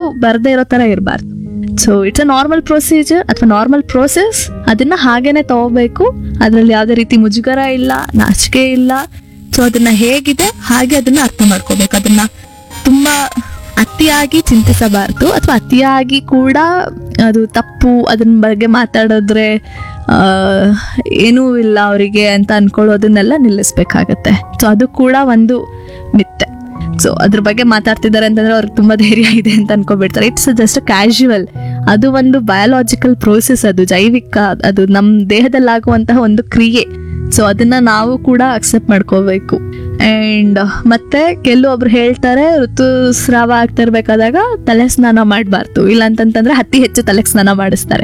ಬರ್ದೇ ಇರೋ ತರ ಇರಬಾರ್ದು so it's a normal procedure ಅಥವಾ ನಾರ್ಮಲ್ ಪ್ರೋಸೆಸ್ ಅದನ್ನ ಹಾಗೇನೆ ತಗೋಬೇಕು ಅದರಲ್ಲಿ ಯಾವುದೇ ರೀತಿ ಮುಜುಗರ ಇಲ್ಲ ನಾಚಿಕೆ ಇಲ್ಲ ಸೊ ಅದನ್ನ ಹೇಗಿದೆ ಹಾಗೆ ಅದನ್ನ ಅರ್ಥ ಮಾಡ್ಕೋಬೇಕು ಅದನ್ನ ತುಂಬಾ ಅತಿಯಾಗಿ ಚಿಂತಿಸಬಾರ್ದು ಅಥವಾ ಅತಿಯಾಗಿ ಕೂಡ ಅದು ತಪ್ಪು ಅದನ್ನ ಬಗ್ಗೆ ಮಾತಾಡಿದ್ರೆ ಆ, ಏನೂ ಇಲ್ಲ ಅವರಿಗೆ ಅಂತ ಅನ್ಕೊಳ್ಳೋದನ್ನೆಲ್ಲ ನಿಲ್ಲಿಸ್ಬೇಕಾಗತ್ತೆ ಸೊ ಅದು ಕೂಡ ಒಂದು ಮಿತ್ತೆ ಸೊ ಅದ್ರ ಬಗ್ಗೆ ಮಾತಾಡ್ತಿದ್ದಾರೆ ಅಂತಂದ್ರೆ ಅವ್ರಿಗೆ ತುಂಬಾ ಧೈರ್ಯ ಇದೆ ಅಂತ ಅನ್ಕೊಬಿಡ್ತಾರೆ ಇಟ್ಸ್ ಜಸ್ಟ್ ಕ್ಯಾಶುವಲ್ ಅದು ಒಂದು ಬಯಾಲಜಿಕಲ್ ಪ್ರೋಸೆಸ್ ಅದು ಜೈವಿಕ ಅದು ನಮ್ಮ ದೇಹದಲ್ಲಾಗುವಂತಹ ಒಂದು ಕ್ರಿಯೆ ಸೊ ಅದನ್ನ ನಾವು ಕೂಡ ಅಕ್ಸೆಪ್ಟ್ ಮಾಡ್ಕೋಬೇಕು ಅಂಡ್ ಮತ್ತೆ ಕೆಲವೊಬ್ರು ಹೇಳ್ತಾರೆ ಋತುಸ್ರಾವ ಆಗ್ತಾ ಇರ್ಬೇಕಾದಾಗ ತಲೆ ಸ್ನಾನ ಮಾಡಬಾರ್ದು ಇಲ್ಲ ಅಂತಂತಂದ್ರೆ ಅತಿ ಹೆಚ್ಚು ತಲೆ ಸ್ನಾನ ಮಾಡಿಸ್ತಾರೆ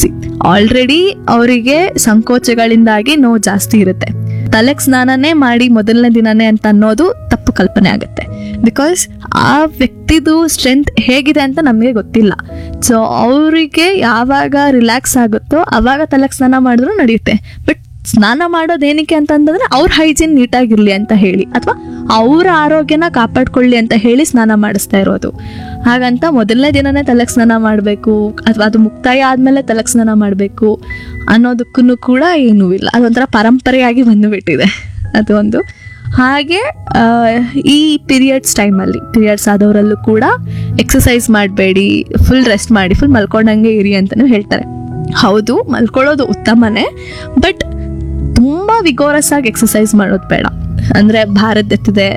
ಆಲ್ರೆಡಿ ಅವರಿಗೆ ಸಂಕೋಚಗಳಿಂದಾಗಿ ನೋವು ಜಾಸ್ತಿ ಇರುತ್ತೆ ತಲೆಗೆ ಸ್ನಾನನೇ ಮಾಡಿ ಮೊದಲನೇ ದಿನನೇ ಅಂತ ಅನ್ನೋದು ತಪ್ಪು ಕಲ್ಪನೆ ಆಗುತ್ತೆ ಬಿಕಾಸ್ ಆ ವ್ಯಕ್ತಿದು ಸ್ಟ್ರೆಂತ್ ಹೇಗಿದೆ ಅಂತ ನಮಗೆ ಗೊತ್ತಿಲ್ಲ ಸೊ ಅವರಿಗೆ ಯಾವಾಗ ರಿಲ್ಯಾಕ್ಸ್ ಆಗುತ್ತೋ ಅವಾಗ ತಲೆಗೆ ಸ್ನಾನ ಮಾಡಿದ್ರು ನಡೆಯುತ್ತೆ ಬಟ್ ಸ್ನಾನ ಮಾಡೋದು ಏನಕ್ಕೆ ಅಂತಂದ್ರೆ ಅವ್ರ ಹೈಜೀನ್ ನೀಟಾಗಿರ್ಲಿ ಅಂತ ಹೇಳಿ ಅಥವಾ ಅವ್ರ ಆರೋಗ್ಯನ ಕಾಪಾಡ್ಕೊಳ್ಳಿ ಅಂತ ಹೇಳಿ ಸ್ನಾನ ಮಾಡಿಸ್ತಾ ಇರೋದು ಹಾಗಂತ ಮೊದಲನೇ ದಿನನೇ ತಲೆಗೆ ಸ್ನಾನ ಮಾಡಬೇಕು ಅಥವಾ ಅದು ಮುಕ್ತಾಯ ಆದ್ಮೇಲೆ ತಲೆಗೆ ಸ್ನಾನ ಮಾಡಬೇಕು ಅನ್ನೋದಕ್ಕೂ ಕೂಡ ಏನೂ ಇಲ್ಲ ಅದೊಂಥರ ಪರಂಪರೆಯಾಗಿ ಬಂದುಬಿಟ್ಟಿದೆ ಅದು ಒಂದು ಹಾಗೆ ಆ, ಈ ಪೀರಿಯಡ್ಸ್ ಟೈಮಲ್ಲಿ ಪೀರಿಯಡ್ಸ್ ಆದವರಲ್ಲೂ ಕೂಡ ಎಕ್ಸಸೈಸ್ ಮಾಡಬೇಡಿ ಫುಲ್ ರೆಸ್ಟ್ ಮಾಡಿ ಫುಲ್ ಮಲ್ಕೊಂಡಂಗೆ ಇರಿ ಅಂತಲೂ ಹೇಳ್ತಾರೆ ಹೌದು ಮಲ್ಕೊಳ್ಳೋದು ಉತ್ತಮನೇ ಬಟ್ ತುಂಬ ವಿಗೋರಸ್ ಆಗಿ ಎಕ್ಸಸೈಸ್ ಮಾಡೋದು ಬೇಡ ಅಂದರೆ ಭಾರತ್ ಎತ್ತಿದೆ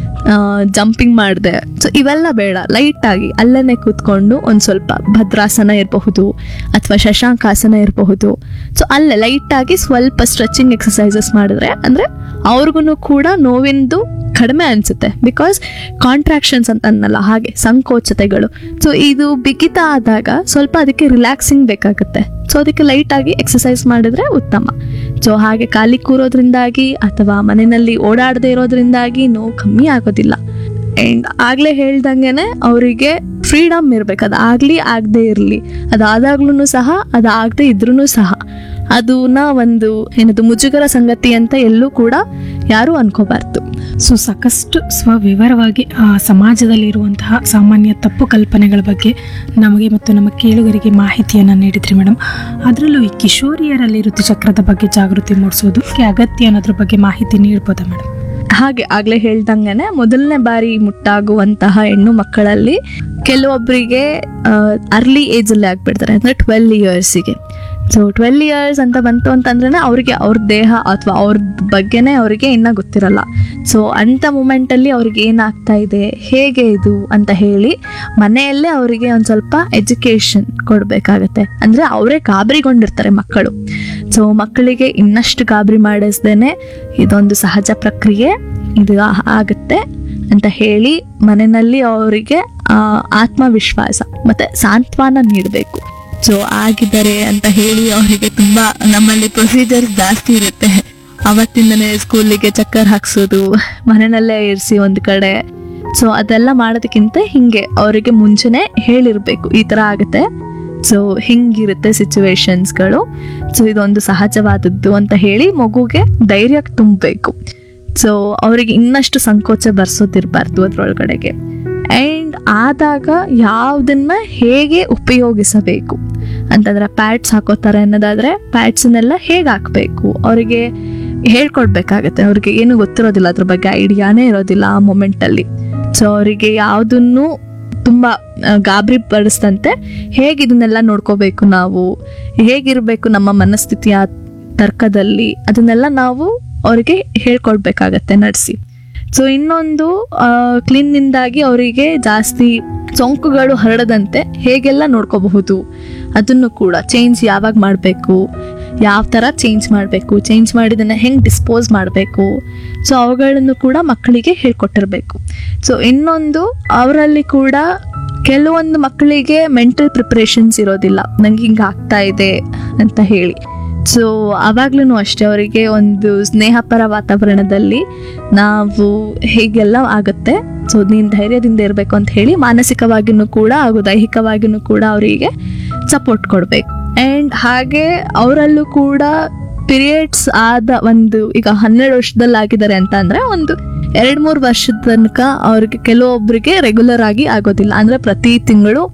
ಜಂಪಿಂಗ್ ಮಾಡಿದೆ ಸೊ ಇವೆಲ್ಲ ಬೇಡ ಲೈಟಾಗಿ ಅಲ್ಲೇ ಕೂತ್ಕೊಂಡು ಒಂದು ಸ್ವಲ್ಪ ಭದ್ರಾಸನ ಇರಬಹುದು ಅಥವಾ ಶಶಾಂಕಾಸನ ಇರಬಹುದು ಸೊ ಅಲ್ಲೇ ಲೈಟಾಗಿ ಸ್ವಲ್ಪ ಸ್ಟ್ರೆಚಿಂಗ್ ಎಕ್ಸಸೈಸಸ್ ಮಾಡಿದ್ರೆ ಅಂದರೆ ಅವ್ರಿಗೂ ಕೂಡ ನೋವಿಂದು ಕಡಿಮೆ ಅನಿಸುತ್ತೆ ಬಿಕಾಸ್ ಕಾಂಟ್ರಾಕ್ಷನ್ಸ್ ಅಂತ ಅನ್ನಲ್ಲ ಹಾಗೆ ಸಂಕೋಚತೆಗಳು ಸೊ ಇದು ಬಿಗಿತ ಆದಾಗ ಸ್ವಲ್ಪ ಅದಕ್ಕೆ ರಿಲ್ಯಾಕ್ಸಿಂಗ್ ಬೇಕಾಗುತ್ತೆ ಸೊ ಅದಕ್ಕೆ ಲೈಟಾಗಿ ಎಕ್ಸಸೈಸ್ ಮಾಡಿದ್ರೆ ಉತ್ತಮ ಸೊ ಹಾಗೆ ಖಾಲಿ ಕೂರೋದ್ರಿಂದಾಗಿ ಅಥವಾ ಮನೆಯಲ್ಲಿ ಓಡಾಡದೇ ಇರೋದ್ರಿಂದಾಗಿ ನೋವು ಕಮ್ಮಿ ಆಗೋದಿಲ್ಲ ಆ್ಯಂಡ್ ಆಗಲೇ ಹೇಳ್ದಂಗೆನೆ ಅವರಿಗೆ ಫ್ರೀಡಮ್ ಇರಬೇಕು ಅದು ಆಗಲಿ ಆಗದೆ ಇರಲಿ ಅದಾದಾಗ್ಲೂ ಸಹ ಅದಾಗದೆ ಇದ್ರೂ ಸಹ ಅದನ್ನ ಒಂದು ಏನದು ಮುಜುಗರ ಸಂಗತಿ ಅಂತ ಎಲ್ಲೂ ಕೂಡ ಯಾರೂ ಅನ್ಕೋಬಾರ್ದು ಸೊ ಸಾಕಷ್ಟು ಸ್ವವಿವರವಾಗಿ ಆ, ಸಮಾಜದಲ್ಲಿರುವಂತಹ ಸಾಮಾನ್ಯ ತಪ್ಪು ಕಲ್ಪನೆಗಳ ಬಗ್ಗೆ ನಮಗೆ ಮತ್ತು ನಮ್ಮ ಕೇಳುಗರಿಗೆ ಮಾಹಿತಿಯನ್ನು ನೀಡಿದ್ರಿ ಮೇಡಮ್ ಅದರಲ್ಲೂ ಈ ಕಿಶೋರಿಯರಲ್ಲಿ ಋತುಚಕ್ರದ ಬಗ್ಗೆ ಜಾಗೃತಿ ಮೂಡಿಸೋದಕ್ಕೆ ಅಗತ್ಯ ಅನ್ನೋದ್ರ ಬಗ್ಗೆ ಮಾಹಿತಿ ನೀಡ್ಬೋದಾ ಮೇಡಮ್ ಹಾಗೆ ಆಗ್ಲೇ ಹೇಳ್ದಂಗೆನೆ ಮೊದಲನೇ ಬಾರಿ ಮುಟ್ಟಾಗುವಂತಹ ಹೆಣ್ಣು ಮಕ್ಕಳಲ್ಲಿ ಕೆಲವೊಬ್ಬರಿಗೆ ಅರ್ಲಿ ಏಜಲ್ಲಿ ಆಗ್ಬಿಡ್ತಾರೆ ಅಂದ್ರೆ ಟ್ವೆಲ್ ಇಯರ್ಸಿಗೆ ಸೊ ಟ್ವೆಲ್ ಇಯರ್ಸ್ ಅಂತ ಬಂತು ಅಂತಂದ್ರೆ ಅವ್ರಿಗೆ ಅವ್ರ ದೇಹ ಅಥವಾ ಅವ್ರ ಬಗ್ಗೆನೇ ಅವರಿಗೆ ಇನ್ನ ಗೊತ್ತಿರಲ್ಲ ಸೊ ಅಂಥ ಮೂಮೆಂಟಲ್ಲಿ ಅವ್ರಿಗೆ ಏನಾಗ್ತಾ ಇದೆ ಹೇಗೆ ಇದು ಅಂತ ಹೇಳಿ ಮನೆಯಲ್ಲೇ ಅವರಿಗೆ ಒಂದು ಸ್ವಲ್ಪ ಎಜುಕೇಶನ್ ಕೊಡಬೇಕಾಗತ್ತೆ ಅಂದರೆ ಅವರೇ ಗಾಬರಿಗೊಂಡಿರ್ತಾರೆ ಮಕ್ಕಳು ಸೊ ಮಕ್ಕಳಿಗೆ ಇನ್ನಷ್ಟು ಗಾಬರಿ ಮಾಡಿಸ್ದೇನೆ ಇದೊಂದು ಸಹಜ ಪ್ರಕ್ರಿಯೆ ಇದು ಆ- ಆಗುತ್ತೆ ಅಂತ ಹೇಳಿ ಮನೆಯಲ್ಲಿ ಅವರಿಗೆ ಆ, ಆತ್ಮವಿಶ್ವಾಸ ಮತ್ತೆ ಸಾಂತ್ವನ ನೀಡಬೇಕು ಸೊ ಆಗಿದ್ದಾರೆ ಅಂತ ಹೇಳಿ ಅವರಿಗೆ ತುಂಬಾ ನಮ್ಮಲ್ಲಿ ಪ್ರೊಸೀಜರ್ ಜಾಸ್ತಿ ಇರುತ್ತೆ ಅವತ್ತಿಂದನೇ ಸ್ಕೂಲಿಗೆ ಚಕ್ಕರ್ ಹಾಕ್ಸೋದು ಮನೆಯಲ್ಲೇ ಇರಿಸಿ ಒಂದು ಕಡೆ ಸೊ ಅದೆಲ್ಲ ಮಾಡೋದಕ್ಕಿಂತ ಹಿಂಗೆ ಅವರಿಗೆ ಮುಂಚೆನೆ ಹೇಳಿರ್ಬೇಕು ಈ ತರ ಆಗುತ್ತೆ ಸೊ ಹಿಂಗಿರುತ್ತೆ ಸಿಚುವೇಶನ್ಸ್ಗಳು ಸೊ ಇದೊಂದು ಸಹಜವಾದದ್ದು ಅಂತ ಹೇಳಿ ಮಗುಗೆ ಧೈರ್ಯ ತುಂಬಬೇಕು ಸೊ ಅವರಿಗೆ ಇನ್ನಷ್ಟು ಸಂಕೋಚ ಬರ್ಸೋದಿರಬಾರ್ದು ಅದ್ರೊಳಗಡೆಗೆ ಆ್ಯಂಡ್ ಆದಾಗ ಯಾವುದನ್ನ ಹೇಗೆ ಉಪಯೋಗಿಸಬೇಕು ಅಂತಂದ್ರೆ ಪ್ಯಾಡ್ಸ್ ಹಾಕೋತಾರೆ ಅನ್ನೋದಾದ್ರೆ ಪ್ಯಾಡ್ಸನ್ನೆಲ್ಲ ಹೇಗೆ ಹಾಕಬೇಕು ಅವರಿಗೆ ಹೇಳ್ಕೊಡ್ಬೇಕಾಗತ್ತೆ ಅವ್ರಿಗೆ ಏನು ಗೊತ್ತಿರೋದಿಲ್ಲ ಅದ್ರ ಬಗ್ಗೆ ಐಡಿಯಾನೇ ಇರೋದಿಲ್ಲ ಆ ಮೊಮೆಂಟಲ್ಲಿ ಸೊ ಅವರಿಗೆ ಯಾವುದನ್ನು ತುಂಬ ಆ, ಗಾಬರಿ ಪಡಿಸ್ತಂತೆ ಹೇಗೆ ಇದನ್ನೆಲ್ಲ ನೋಡ್ಕೋಬೇಕು ನಾವು ಹೇಗಿರಬೇಕು ನಮ್ಮ ಮನಸ್ಥಿತಿಯ ತರ್ಕದಲ್ಲಿ ಅದನ್ನೆಲ್ಲ ನಾವು ಅವರಿಗೆ ಹೇಳ್ಕೊಡ್ಬೇಕಾಗತ್ತೆ ನಡೆಸಿ ಸೊ ಇನ್ನೊಂದು ಕ್ಲೀನ್ನಿಂದಾಗಿ ಅವರಿಗೆ ಜಾಸ್ತಿ ಸೋಂಕುಗಳು ಹರಡದಂತೆ ಹೇಗೆಲ್ಲ ನೋಡ್ಕೋಬಹುದು ಅದನ್ನು ಕೂಡ ಚೇಂಜ್ ಯಾವಾಗ ಮಾಡಬೇಕು ಯಾವ ಥರ ಚೇಂಜ್ ಮಾಡಬೇಕು ಚೇಂಜ್ ಮಾಡಿದ್ದನ್ನು ಹೆಂಗೆ ಡಿಸ್ಪೋಸ್ ಮಾಡಬೇಕು ಸೊ ಅವುಗಳನ್ನು ಕೂಡ ಮಕ್ಕಳಿಗೆ ಹೇಳ್ಕೊಟ್ಟಿರಬೇಕು ಸೊ ಇನ್ನೊಂದು ಅವರಲ್ಲಿ ಕೂಡ ಕೆಲವೊಂದು ಮಕ್ಕಳಿಗೆ ಮೆಂಟಲ್ ಪ್ರಿಪ್ರೇಷನ್ಸ್ ಇರೋದಿಲ್ಲ ನಂಗೆ ಹಿಂಗೆ ಆಗ್ತಾ ಇದೆ ಅಂತ ಹೇಳಿ ಸೊ ಆವಾಗ್ಲೂ ಅಷ್ಟೇ ಅವರಿಗೆ ಒಂದು ಸ್ನೇಹಪರ ವಾತಾವರಣದಲ್ಲಿ ನಾವು ಹೇಗೆಲ್ಲ ಆಗುತ್ತೆ ಸೊ ನೀನು ಧೈರ್ಯದಿಂದ ಇರಬೇಕು ಅಂತ ಹೇಳಿ ಮಾನಸಿಕವಾಗಿನೂ ಕೂಡ ಹಾಗೂ ದೈಹಿಕವಾಗಿನೂ ಕೂಡ ಅವರಿಗೆ ಸಪೋರ್ಟ್ ಕೊಡಬೇಕು ಆ್ಯಂಡ್ ಹಾಗೆ ಅವರಲ್ಲೂ ಕೂಡ ಪೀರಿಯಡ್ಸ್ ಆದ ಒಂದು ಈಗ ಹನ್ನೆರಡು ವರ್ಷದಲ್ಲಿ ಆಗಿದ್ದಾರೆ ಅಂತ ಅಂದ್ರೆ ಒಂದು ಎರಡು ಮೂರು ವರ್ಷದ ತನಕ ಅವ್ರಿಗೆ ಕೆಲವೊಬ್ಬರಿಗೆ ರೆಗ್ಯುಲರ್ ಆಗಿ ಆಗೋದಿಲ್ಲ ಅಂದ್ರೆ ಪ್ರತಿ ತಿಂಗಳು